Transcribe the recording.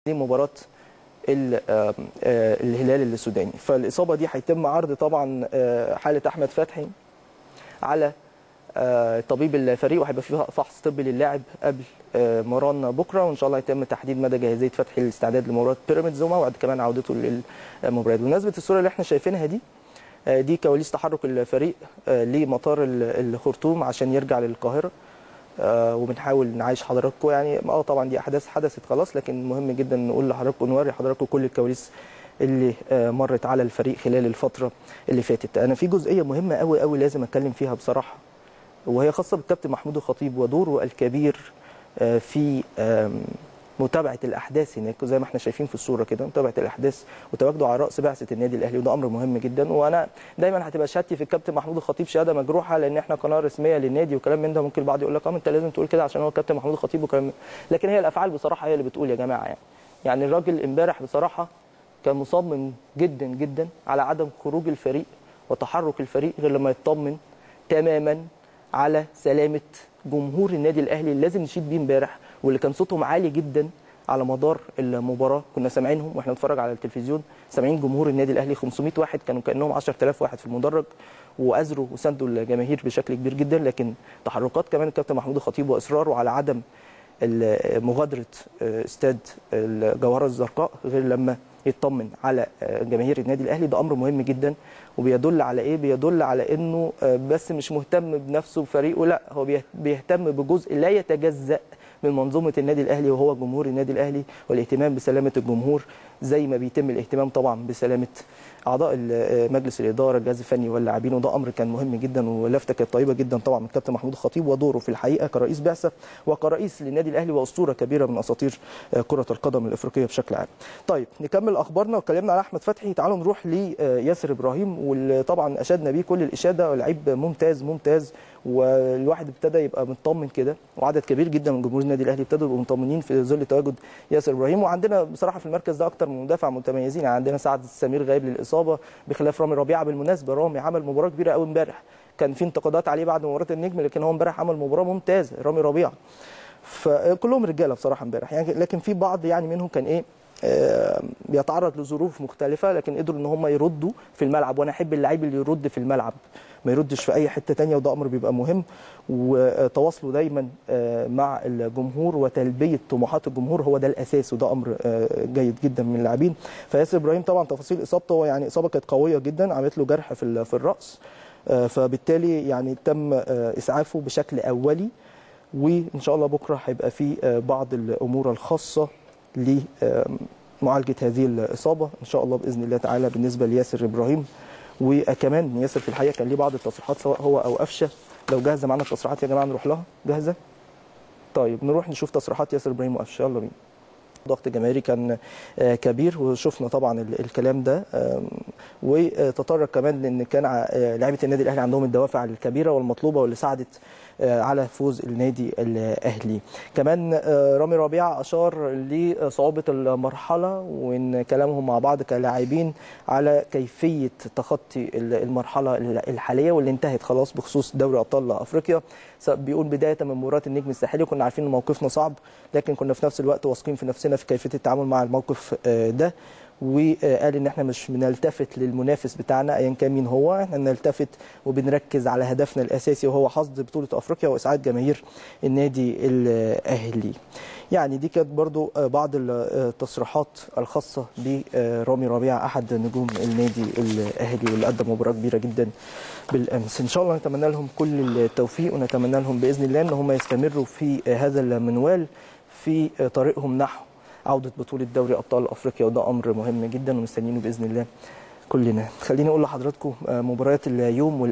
دي مباراه ال- آه، آه، الهلال السوداني فالاصابه دي هيتم عرض طبعا آه، حاله احمد فتحي على آه، طبيب الفريق وهيبقى في فحص طبي للاعب قبل آه، مران بكره وان شاء الله يتم تحديد مدى جاهزيه فتحي للاستعداد لمباراه بيراميدز وموعد كمان عودته للمباريات بمناسبه الصوره اللي احنا شايفينها دي آه، دي كواليس تحرك الفريق آه، لمطار ال- الخرطوم عشان يرجع للقاهره آه، وبنحاول نعيش حضراتكم يعني اه طبعا دي احداث حدثت خلاص لكن مهم جدا نقول لحضراتكم نوري حضراتكم كل الكواليس اللي آه، مرت على الفريق خلال الفتره اللي فاتت انا في جزئيه مهمه قوي قوي لازم اتكلم فيها بصراحه وهي خاصه بالكابتن محمود الخطيب ودوره الكبير آه، في آم، متابعه الاحداث هناك زي ما احنا شايفين في الصوره كده متابعه الاحداث وتواجده على راس بعثه النادي الاهلي وده امر مهم جدا وانا دايما هتبقى شهادتي في الكابتن محمود الخطيب شهاده مجروحه لان احنا قناه رسميه للنادي وكلام من ده ممكن البعض يقول لك اه انت لازم تقول كده عشان هو الكابتن محمود الخطيب وكلام من- لكن هي الافعال بصراحه هي اللي بتقول يا جماعه يعني يعني الراجل امبارح بصراحه كان مصمم جدا جدا على عدم خروج الفريق وتحرك الفريق غير لما يطمن تماما على سلامه جمهور النادي الاهلي اللي لازم نشيد بيه امبارح واللي كان صوتهم عالي جدا على مدار المباراه كنا سامعينهم واحنا بنتفرج على التلفزيون سامعين جمهور النادي الاهلي 500 واحد كانوا كانهم 10000 واحد في المدرج واذروا وساندوا الجماهير بشكل كبير جدا لكن تحركات كمان الكابتن محمود الخطيب واصراره على عدم ال- مغادره آه، استاد الجوهره الزرقاء غير لما يطمن على آه، جماهير النادي الاهلي ده امر مهم جدا وبيدل على ايه بيدل على انه آه، بس مش مهتم بنفسه وفريقه لا هو بيه- بيهتم بجزء لا يتجزأ من منظومه النادي الاهلي وهو جمهور النادي الاهلي والاهتمام بسلامه الجمهور زي ما بيتم الاهتمام طبعا بسلامه اعضاء ال- مجلس الاداره الجهاز الفني واللاعبين وده امر كان مهم جدا ولفته كانت طيبه جدا طبعا من الكابتن محمود الخطيب ودوره في الحقيقه كرئيس بعثه وكرئيس للنادي الاهلي واسطوره كبيره من اساطير آه، كره القدم الافريقيه بشكل عام. طيب نكمل اخبارنا واتكلمنا على احمد فتحي تعالوا نروح لياسر ابراهيم واللي طبعا اشدنا بيه كل الاشاده لعيب ممتاز ممتاز والواحد ابتدى يبقى مطمن كده وعدد كبير جدا من جمهور النادي الاهلي ابتدوا يبقوا مطمنين في ظل تواجد ياسر ابراهيم وعندنا بصراحه في المركز ده اكتر من مدافع متميزين يعني عندنا سعد السمير غايب للاصابه بخلاف رامي ربيعه بالمناسبه رامي عمل مباراه كبيره قوي امبارح كان في انتقادات عليه بعد مباراه النجم لكن هو امبارح عمل مباراه ممتازه رامي ربيعه فكلهم رجاله بصراحه امبارح يعني لكن في بعض يعني منهم كان ايه آه، بيتعرض لظروف مختلفه لكن قدروا ان هم يردوا في الملعب وانا احب اللعيب اللي يرد في الملعب ما يردش في اي حته تانية وده امر بيبقى مهم وتواصلوا دايما آه، مع الجمهور وتلبيه طموحات الجمهور هو ده الاساس وده امر آه، جيد جدا من اللاعبين فياسر ابراهيم طبعا تفاصيل اصابته هو يعني اصابه كانت قويه جدا عملت له جرح في ال- في الراس آه، فبالتالي يعني تم آه، اسعافه بشكل اولي وان شاء الله بكره هيبقى في آه، بعض الامور الخاصه لمعالجه هذه الاصابه ان شاء الله باذن الله تعالى بالنسبه لياسر ابراهيم وكمان ياسر في الحقيقه كان ليه بعض التصريحات سواء هو او قفشه لو جاهزه معانا التصريحات يا جماعه نروح لها جاهزه طيب نروح نشوف تصريحات ياسر ابراهيم وقفشه يلا بينا ضغط جماهيري كان آه، كبير وشفنا طبعا ال- الكلام ده آم، وتطرق كمان لان كان ع- آه، لعيبه النادي الاهلي عندهم الدوافع الكبيره والمطلوبه واللي ساعدت آه، على فوز النادي الاهلي كمان آه، رامي ربيعه اشار لصعوبه المرحله وان كلامهم مع بعض كلاعبين على كيفيه تخطي ال- المرحله الحاليه واللي انتهت خلاص بخصوص دوري ابطال افريقيا س- بيقول بدايه من مباراه النجم الساحلي كنا عارفين ان موقفنا صعب لكن كنا في نفس الوقت واثقين في نفسنا في كيفيه التعامل مع الموقف آه، ده وقال ان احنا مش بنلتفت للمنافس بتاعنا ايا كان مين هو احنا بنلتفت وبنركز على هدفنا الاساسي وهو حصد بطوله افريقيا واسعاد جماهير النادي الاهلي يعني دي كانت برضو آه، بعض التصريحات الخاصه برامي ربيعه احد نجوم النادي الاهلي واللي قدم مباراه كبيره جدا بالامس ان شاء الله نتمنى لهم كل التوفيق ونتمنى لهم باذن الله ان هم يستمروا في آه، هذا المنوال في آه، طريقهم نحو عودة بطولة دوري أبطال أفريقيا وده أمر مهم جدا ومستنيينه بإذن الله كلنا خليني أقول لحضراتكم آه، مباريات اليوم